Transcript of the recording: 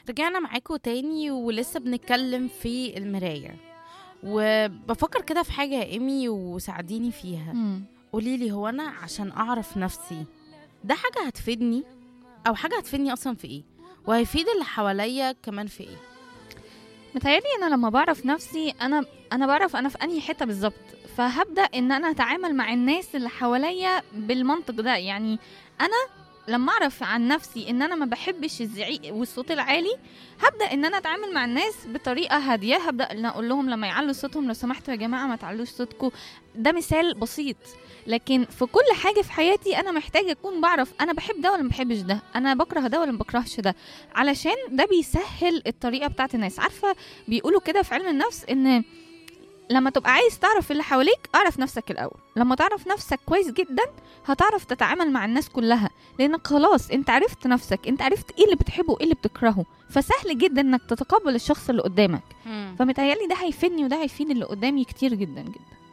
رجعنا معاكم تاني ولسه بنتكلم في المراية وبفكر كده في حاجة يا إيمي وساعديني فيها مم. قوليلي هو أنا عشان أعرف نفسي ده حاجة هتفيدني أو حاجة هتفيدني أصلا في إيه وهيفيد اللي حواليا كمان في إيه متهيألي انا لما بعرف نفسي انا انا بعرف انا في انهي حته بالظبط فهبدا ان انا اتعامل مع الناس اللي حواليا بالمنطق ده يعني انا لما اعرف عن نفسي ان انا ما بحبش الزعيق والصوت العالي هبدا ان انا اتعامل مع الناس بطريقه هاديه هبدا ان اقول لهم لما يعلوا صوتهم لو سمحتوا يا جماعه ما تعلوش صوتكم ده مثال بسيط لكن في كل حاجه في حياتي انا محتاجه اكون بعرف انا بحب ده ولا ما بحبش ده انا بكره ده ولا ما بكرهش ده علشان ده بيسهل الطريقه بتاعت الناس عارفه بيقولوا كده في علم النفس ان لما تبقى عايز تعرف اللي حواليك اعرف نفسك الاول لما تعرف نفسك كويس جدا هتعرف تتعامل مع الناس كلها لانك خلاص انت عرفت نفسك انت عرفت ايه اللي بتحبه وايه اللي بتكرهه فسهل جدا انك تتقبل الشخص اللي قدامك فمتهيألي ده هيفيدني وده هيفيد اللي قدامي كتير جدا جدا